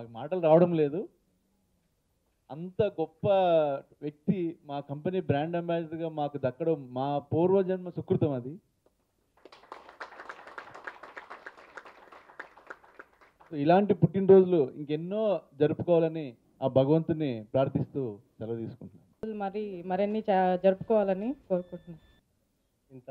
మాకు మాటలు రావడం లేదు అంత గొప్ప వ్యక్తి మా కంపెనీ బ్రాండ్ అంబాసిడర్గా మాకు దక్కడం మా పూర్వజన్మ సుకృతం అది సో ఇలాంటి పుట్టినరోజులు ఇంకెన్నో జరుపుకోవాలని ఆ భగవంతుని ప్రార్థిస్తూ సెలవు తీసుకుంటున్నాను మరి మరిన్ని చా- జరుపుకోవాలని కోరుకుంటున్నాను ఇంత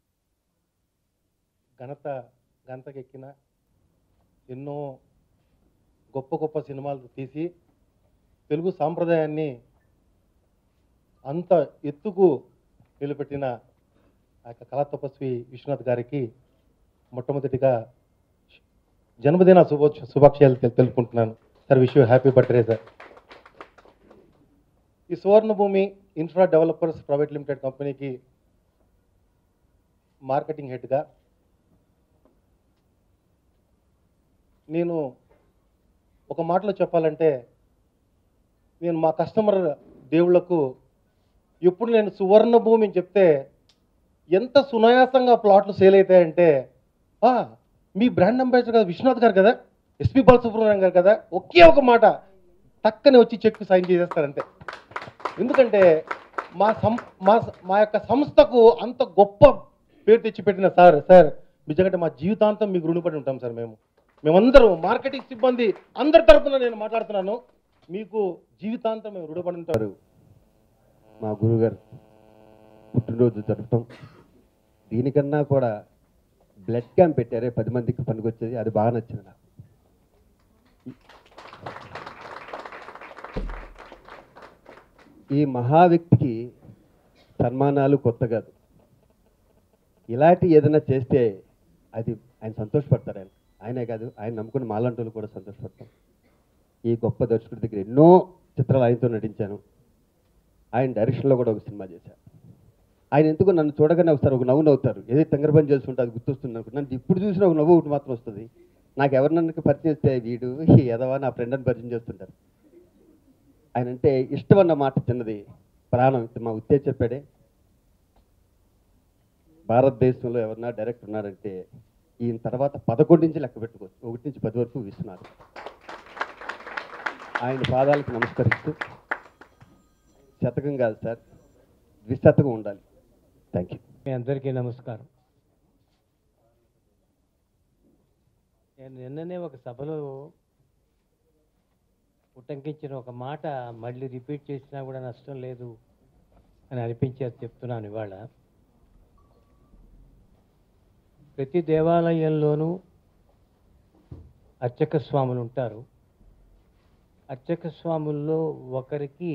ఘనత ఘనతకెక్కిన ఎన్నో గొప్ప గొప్ప సినిమాలు తీసి తెలుగు సాంప్రదాయాన్ని అంత ఎత్తుకు నిలబెట్టిన ఆ యొక్క కళా తపస్వి విశ్వనాథ్ గారికి మొట్టమొదటిగా జన్మదిన శుభ శుభాక్షయాలు తెలు- తెలుపుకుంటున్నాను sir wish happy birthday sir ఈ Suvarnabhoomi infra developers private limited కంపెనీకి మార్కెటింగ్ హెడ్గా నేను ఒక మాటలో చెప్పాలంటే నేను మా కస్టమర్ దేవుళ్లకు ఎప్పుడు నేను సువర్ణ భూమి అని చెప్తే ఎంత సునాయాసంగా ప్లాట్లు సేల్ అవుతాయంటే "ఆ, మీ బ్రాండ్ అంబాసిడర్ కదా విశ్వనాథ్ గారు కదా ఎస్పి బాలసుబ్రహ్మణ్యం గారు కదా ఒకే ఒక మాట టక్కనే వచ్చి చెక్ సైన్ చేసేస్తారంతే ఎందుకంటే మా సం మా మా యొక్క సంస్థకు అంత గొప్ప పేరు తెచ్చిపెట్టిన సార్ సార్ నిజంగా మా జీవితాంతం మీకు రుణపడి ఉంటాం సార్ మేము మేమందరం మార్కెటింగ్ సిబ్బంది అందరి తరపున నేను మాట్లాడుతున్నాను మీకు జీవితాంతం మేము రుణపడి ఉంటారు మా గురుగారు పుట్టినరోజు జరపటం దీనికన్నా కూడా బ్లడ్ క్యాంప్ పెట్టారే పది మందికి పనికొచ్చేది అది బాగా నచ్చింది నాకు ఈ మహా వ్యక్తికి సన్మానాలు కొత్త కాదు ఇలాంటి ఏదైనా చేస్తే అది ఆయన సంతోషపడతారు ఆయన ఆయనే కాదు ఆయన నమ్ముకున్న మాలాంటి కూడా సంతోషపడతాం ఈ గొప్ప దర్శకుడి దగ్గర ఎన్నో చిత్రాలు ఆయనతో నటించాను ఆయన డైరెక్షన్లో కూడా ఒక సినిమా చేశారు ఆయన ఎందుకు నన్ను చూడగానే ఒకసారి ఒక నవ్వు నవ్వుతారు ఏదో తింగరపని చేస్తుంటే అది గుర్తొస్తుంది అనుకో నన్ను ఇప్పుడు చూసిన ఒక నవ్వు ఒకటి మాత్రం వస్తుంది నాకు ఎవరు నన్ను పరిచయం చేస్తే వీడు ఎదవా నా ఫ్రెండ్ అని పరిచయం చేస్తుంటారు ఆయన అంటే ఇష్టం అన్న మాట చిన్నది ప్రాణం ఇది మా ఉత్తేజ చెప్పాడే భారతదేశంలో ఎవరన్నా డైరెక్ట్ ఉన్నారంటే ఈయన తర్వాత పదకొండు నుంచి లెక్క పెట్టుకోవచ్చు ఒకటి నుంచి పది వరకు విస్తున్నారు ఆయన పాదాలకు నమస్కరిస్తూ శతకం కాదు సార్ ద్విశతకం ఉండాలి థ్యాంక్ యూ మీ అందరికీ నమస్కారం నేను నిన్ననే ఒక సభలో ఉటంకించిన ఒక మాట మళ్ళీ రిపీట్ చేసినా కూడా నష్టం లేదు అని అనిపించేది చెప్తున్నాను ఇవాళ ప్రతి దేవాలయంలోనూ అర్చక స్వాములు ఉంటారు అర్చక స్వాముల్లో ఒకరికి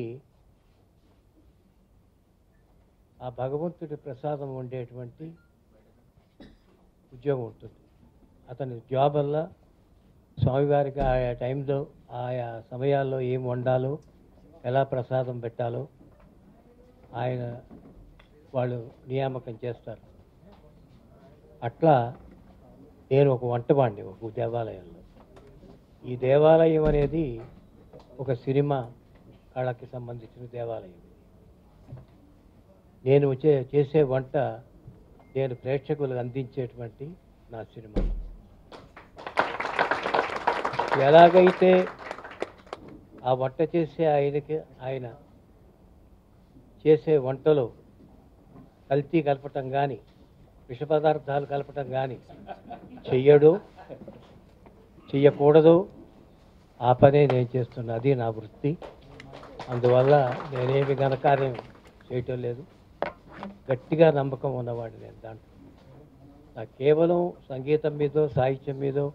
ఆ భగవంతుడి ప్రసాదం ఉండేటువంటి ఉద్యోగం ఉంటుంది అతని జాబ్ వల్ల స్వామివారికి ఆయా టైంలో ఆయా సమయాల్లో ఏం వండాలో ఎలా ప్రసాదం పెట్టాలో ఆయన వాళ్ళు నియామకం చేస్తారు అట్లా నేను ఒక వంటవాడిని ఒక దేవాలయంలో ఈ దేవాలయం అనేది ఒక సినిమా కళకి సంబంధించిన దేవాలయం నేను చే చేసే వంట నేను ప్రేక్షకులకు అందించేటువంటి నా సినిమా ఎలాగైతే ఆ వంట చేసే ఆయనకి ఆయన చేసే వంటలో కల్తీ కలపటం కానీ విష పదార్థాలు కలపటం కానీ చెయ్యడు చెయ్యకూడదు ఆ పనే నేను చేస్తున్నా అది నా వృత్తి అందువల్ల నేనేమి ఘనకార్యం చేయటం లేదు గట్టిగా నమ్మకం ఉన్నవాడు నేను దాంట్లో నాకు కేవలం సంగీతం మీదో సాహిత్యం మీదో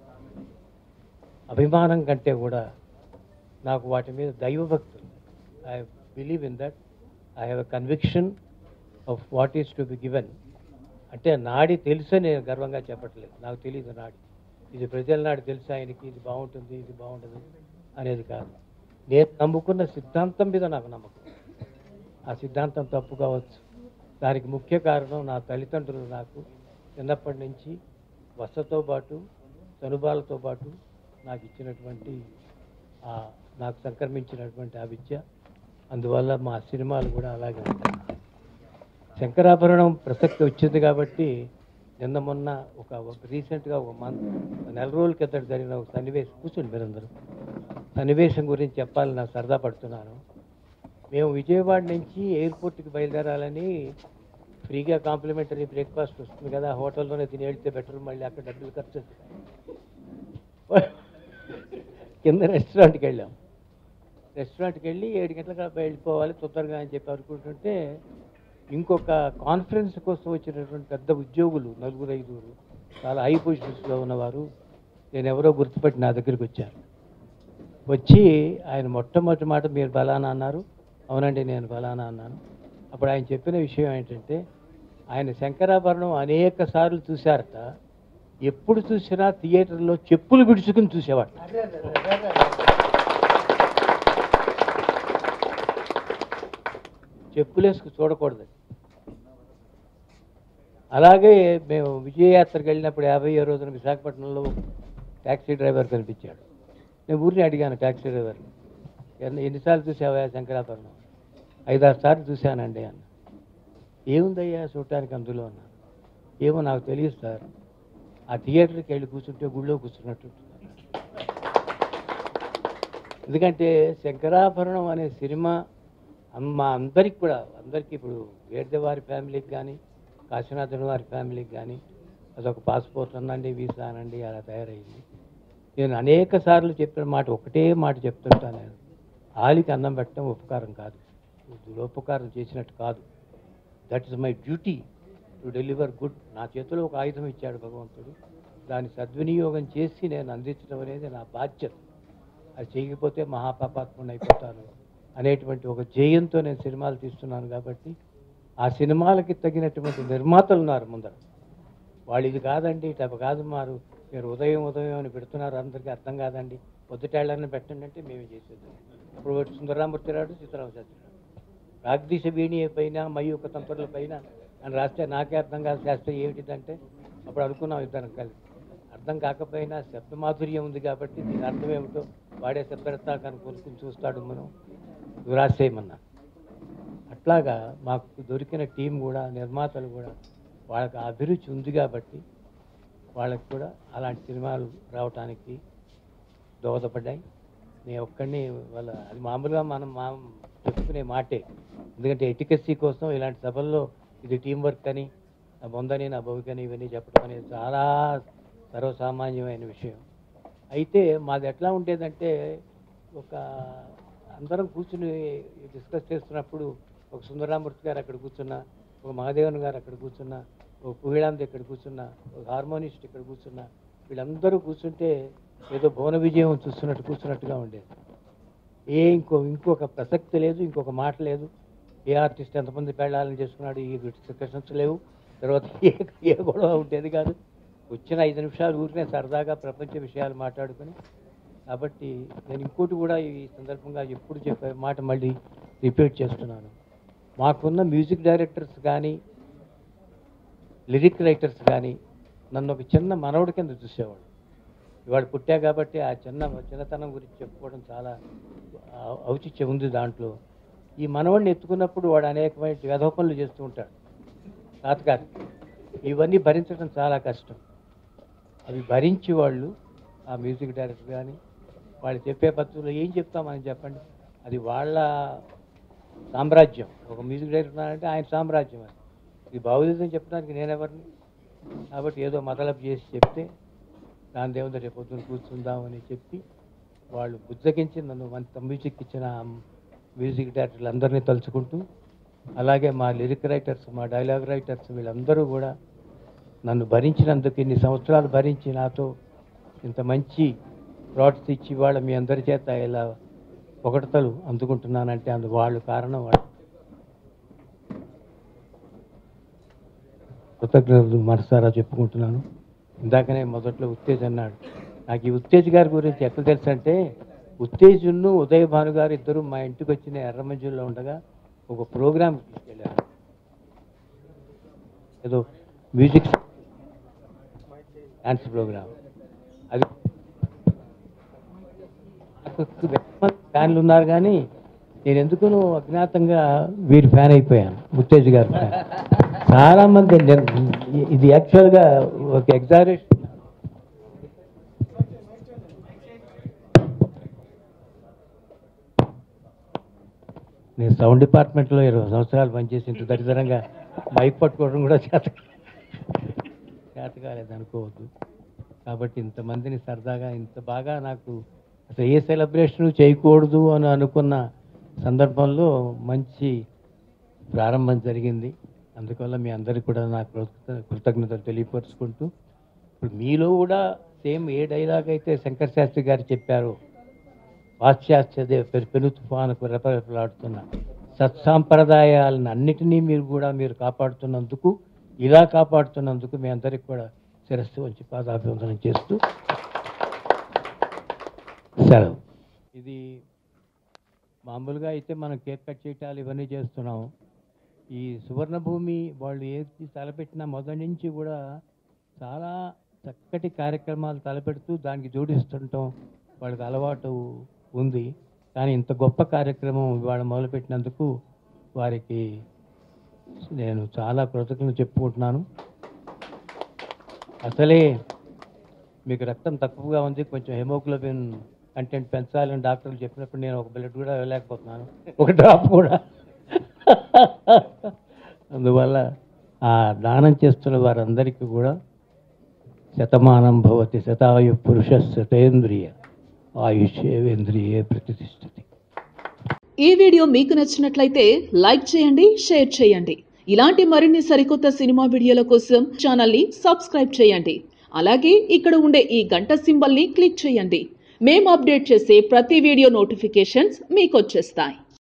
అభిమానం కంటే కూడా నాకు వాటి మీద దైవభక్తి ఉంది I believe in that I have a conviction of what is to be given అంటే నాడి తెలుసే నేను గర్వంగా చెప్పట్లేదు నాకు తెలియదు నాడి ఇది ప్రజల నాడి తెలుసు ఆయనకి ఇది బాగుంటుంది ఇది బాగుంటుంది అనేది కాదు నేను నమ్ముకున్న సిద్ధాంతం మీద నాకు నమ్మకం ఆ సిద్ధాంతం తప్పు కావచ్చు దానికి ముఖ్య కారణం నా తల్లిదండ్రులు నాకు చిన్నప్పటి నుంచి వసతో పాటు చనుబాలతో పాటు నాకు ఇచ్చినటువంటి ఆ నాకు సంక్రమించినటువంటి ఆ విద్య అందువల్ల మా సినిమాలు కూడా అలాగే ఉంటాయి శంకరాభరణం ప్రసక్తి వచ్చింది కాబట్టి నిన్న మొన్న ఒక రీసెంట్గా ఒక మంత్ నెల రోజుల కిందట జరిగిన ఒక సన్నివేశం కూర్చోండి మీరందరూ సన్నివేశం గురించి చెప్పాలని నాకు సరదా పడుతున్నాను మేము విజయవాడ నుంచి ఎయిర్పోర్ట్కి బయలుదేరాలని ఫ్రీగా కాంప్లిమెంటరీ బ్రేక్ఫాస్ట్ వస్తుంది కదా హోటల్లోనే తిని వెళ్తే బెటర్ మళ్ళీ అక్కడ డబ్బులు ఖర్చు అవుతాయి. కింద రెస్టారెంట్కి వెళ్ళాం రెస్టారెంట్కి వెళ్ళి ఏడు గంటలకు వెళ్ళిపోవాలి తొందరగా అని చెప్పి అనుకుంటుంటే ఇంకొక కాన్ఫరెన్స్ కోసం వచ్చినటువంటి పెద్ద ఉద్యోగులు నలుగురు ఐదుగురు చాలా హై పొజిషన్స్లో ఉన్నవారు నేను ఎవరో గుర్తుపట్టి నా దగ్గరికి వచ్చారు వచ్చి ఆయన మొట్టమొదటి మాట మీరు బలానా అన్నారు అవునండి నేను బలానా అన్నాను అప్పుడు ఆయన చెప్పిన విషయం ఏంటంటే ఆయన శంకరాభరణం అనేక సార్లు చూశారట ఎప్పుడు చూసినా థియేటర్లో చెప్పులు విడుచుకుని చూసేవాడు చెప్పులేసుకు చూడకూడదు అలాగే మేము విజయయాత్రకు వెళ్ళినప్పుడు యాభై రోజున విశాఖపట్నంలో ట్యాక్సీ డ్రైవర్ కనిపించాడు నేను ఊరిని అడిగాను ట్యాక్సీ డ్రైవర్ ఎన్ని ఎన్నిసార్లు చూసావా శంకరాభరణం ఐదారు సార్లు చూశానండి అన్న ఏముందయ్యా చూడటానికి అందులో అన్న ఏమో నాకు తెలియదు సార్ ఆ థియేటర్కి వెళ్ళి కూర్చుంటే గుళ్ళో కూర్చున్నట్టు ఉంటుంది. ఎందుకంటే శంకరాభరణం అనే సినిమా అమ్మ అందరికి కూడా అందరికీ ఇప్పుడు వేర్దే వారి ఫ్యామిలీకి కానీ కాశీనాథుని వారి ఫ్యామిలీకి కానీ అదొక పాస్పోర్ట్ అనండి వీసా అనండి అలా తయారైంది నేను అనేక సార్లు చెప్పిన మాట ఒకటే మాట చెప్తుంటాను నేను ఆలికి అన్నం పెట్టడం ఉపకారం కాదు దురోపకారం చేసినట్టు కాదు that is my duty to deliver good నా చేతిలో ఒక ఆయుధం ఇచ్చాడు భగవంతుడు దాన్ని సద్వినియోగం చేసి నేను అందించడం అనేది నా బాధ్యత అది చేయకపోతే మహాపాపాత్ముని అయిపోతాను అనేటువంటి ఒక జయంతో నేను సినిమాలు తీస్తున్నాను కాబట్టి ఆ సినిమాలకి తగినటువంటి నిర్మాతలు ఉన్నారు ముందర వాళ్ళు ఇది కాదండి ఇటు కాదు మారు మీరు ఉదయం ఉదయం అని పెడుతున్నారు అందరికీ అర్థం కాదండి పొద్దుటేళ్ళని పెట్టండి అంటే మేమే చేసేది అప్పుడు ఒకటి సుందరరామూర్తి రాడు సీతారామశాస్త్రి రాడు రాగ్దీశ వీణి పైన మయూక తంత్రుల పైన అని రాస్తే నాకే అర్థం కాదు శాస్త్రం ఏమిటిదంటే అప్పుడు అనుకున్నాం ఇద్దరం కలిసి అర్థం కాకపోయినా శబ్ద మాధుర్యం ఉంది కాబట్టి దీని అర్థం ఏమిటో వాడే శబ్దరత్నాకాన్ని కొనుక్కుని చూస్తాడు మనం నువ్వు రాసేయమన్నా అట్లాగా మాకు దొరికిన టీం కూడా నిర్మాతలు కూడా వాళ్ళకి ఆ అభిరుచి ఉంది కాబట్టి వాళ్ళకి కూడా అలాంటి సినిమాలు రావటానికి దోహదపడ్డాయి నేను ఒక్కడిని వాళ్ళ అది మామూలుగా మనం మా చెప్పుకునే మాటే ఎందుకంటే ఎటికసీ కోసం ఇలాంటి సభల్లో ఇది టీం వర్క్ అని నా బొందని నా భవికని ఇవన్నీ చెప్పడం అనేది చాలా సర్వసామాన్యమైన విషయం అయితే మాది ఎట్లా ఉండేదంటే ఒక అందరం కూర్చుని డిస్కస్ చేస్తున్నప్పుడు ఒక సుందరరామూర్తి గారు అక్కడ కూర్చున్నా ఒక మహాదేవన్ గారు అక్కడ కూర్చున్నా ఒక పుహిళాంత్ ఇక్కడ కూర్చున్నా ఒక హార్మోనిస్ట్ ఇక్కడ కూర్చున్నా వీళ్ళందరూ కూర్చుంటే ఏదో భువన విజయం చూస్తున్నట్టు కూర్చున్నట్టుగా ఉండేది ఏ ఇంకో ఇంకొక ప్రసక్తి లేదు ఇంకొక మాట లేదు ఏ ఆర్టిస్ట్ ఎంతమంది పెళ్ళాలని చేసుకున్నాడు ఈ డిస్కషన్స్ లేవు తర్వాత ఏ ఏ గొడవ ఉండేది కాదు వచ్చిన ఐదు నిమిషాలు ఊరినే సరదాగా ప్రపంచ విషయాలు మాట్లాడుకొని కాబట్టి నేను ఇంకోటి కూడా ఈ సందర్భంగా ఎప్పుడు చెప్పే మాట మళ్ళీ రిపీట్ చేస్తున్నాను మాకున్న మ్యూజిక్ డైరెక్టర్స్ కానీ లిరిక్ రైటర్స్ కానీ నన్ను ఒక చిన్న మనవడి కింద చూసేవాడు ఇవాడు పుట్టా కాబట్టి ఆ చిన్న చిన్నతనం గురించి చెప్పుకోవడం చాలా ఔ- ఔచిత్యం ఉంది దాంట్లో ఈ మనవడిని ఎత్తుకున్నప్పుడు వాడు అనేకమైన వ్యధ పనులు చేస్తూ ఉంటాడు తాతగారు ఇవన్నీ భరించడం చాలా కష్టం అవి భరించి వాళ్ళు ఆ మ్యూజిక్ డైరెక్టర్ కానీ వాళ్ళు చెప్పే పద్ధతిలో ఏం చెప్తామని చెప్పండి అది వాళ్ళ సామ్రాజ్యం ఒక మ్యూజిక్ డైరెక్టర్ అంటే ఆయన సామ్రాజ్యం అది ఇది బాగులేదని చెప్పడానికి నేనెవరిని కాబట్టి ఏదో మతలబ్ చేసి చెప్తే దాని దేవుడు రేపు పొద్దున కూర్చుందామని చెప్పి వాళ్ళు బుద్ధగించి నన్ను మంచి మ్యూజిక్ ఇచ్చిన ఆ మ్యూజిక్ డైరెక్టర్లు అందరినీ తలుచుకుంటూ అలాగే మా లిరిక్ రైటర్స్ మా డైలాగ్ రైటర్స్ వీళ్ళందరూ కూడా నన్ను భరించినందుకు ఇన్ని సంవత్సరాలు భరించి నాతో ఇంత మంచి ప్రోడక్ట్స్ ఇచ్చి వాళ్ళ మీ అందరి చేత ఇలా పొగడతలు అందుకుంటున్నానంటే అందు వాళ్ళు కారణం వాళ్ళు కృతజ్ఞతలు మనసారా చెప్పుకుంటున్నాను ఇందాకనే మొదట్లో ఉత్తేజ్ అన్నాడు నాకు ఈ ఉత్తేజ్ గారి గురించి ఎట్లా తెలుసు అంటే ఉత్తేజును ఉదయ్ భాను గారు ఇద్దరు మా ఇంటికి వచ్చిన ఎర్రమంజుల్లో ఉండగా ఒక ప్రోగ్రామ్ తీసుకెళ్ళారు ఏదో మ్యూజిక్ డాన్స్ ప్రోగ్రామ్ అది నాకు ఎంతమంది ఫ్యాన్లు ఉన్నారు కానీ నేను ఎందుకునో అజ్ఞాతంగా వీరి ఫ్యాన్ అయిపోయాను ఉత్తేజ్ గారి ఫ్యాన్ చాలా మంది నేను- ఇది యాక్చువల్గా ఒక ఎగ్జారేషన్ నేను సౌండ్ డిపార్ట్మెంట్లో ఇరవై సంవత్సరాలు పనిచేసి ఇంత దరిద్రంగా మైక్ పట్టుకోవడం కూడా చేత చేత కాలేదు అనుకోవద్దు కాబట్టి ఇంతమందిని సరదాగా ఇంత బాగా నాకు అసలు ఏ సెలబ్రేషన్ చేయకూడదు అని అనుకున్న సందర్భంలో మంచి ప్రారంభం జరిగింది అందువల్ల మీ అందరికీ కూడా నా కృత కృతజ్ఞతలు తెలియపరుచుకుంటూ ఇప్పుడు మీలో కూడా సేమ్ ఏ డైలాగ్ అయితే శంకర్ శాస్త్రి గారు చెప్పారో పాశ్చాత్య దే- పెను పెను తుఫానుకు రెపరెపలాడుతున్న సత్సాంప్రదాయాలను అన్నిటినీ మీరు కూడా మీరు కాపాడుతున్నందుకు ఇలా కాపాడుతున్నందుకు మీ అందరికి కూడా శిరస్సు వచ్చి పాదాభివందనం చేస్తూ సెలవు ఇది మామూలుగా అయితే మనం కేక్ కట్ చేయటాలు ఇవన్నీ చేస్తున్నాం ఈ సువర్ణభూమి వాళ్ళు ఏది తలపెట్టినా మొదటి నుంచి కూడా చాలా చక్కటి కార్యక్రమాలు తలపెడుతూ దానికి జోడిస్తుంటాం వాళ్ళకి అలవాటు ఉంది కానీ ఇంత గొప్ప కార్యక్రమం ఇవాళ మొదలుపెట్టినందుకు వారికి నేను చాలా కృతజ్ఞతలు చెప్పుకుంటున్నాను అసలే మీకు రక్తం తక్కువగా ఉంది కొంచెం హెమోగ్లోబిన్ కంటెంట్ పెంచాలని డాక్టర్లు చెప్పినప్పుడు నేను ఒక బ్లడ్ కూడా ఇవ్వలేకపోతున్నాను ఒక డ్రాప్ కూడా అందువల్ల ఆ దానం చేస్తున్న వారందరికీ కూడా శతమానం భవతి శతాయు పురుష శతేంద్రియ ఆయుష్యేంద్రియే ప్రతిష్టతి ఈ వీడియో మీకు నచ్చినట్లయితే లైక్ చేయండి షేర్ చేయండి ఇలాంటి మరిన్ని సరికొత్త సినిమా వీడియోల కోసం ఛానల్ని సబ్స్క్రైబ్ చేయండి అలాగే ఇక్కడ ఉండే ఈ గంట సింబల్ని క్లిక్ చేయండి మేము అప్డేట్ చేసే ప్రతి వీడియో నోటిఫికేషన్స్ మీకు వచ్చేస్తాయి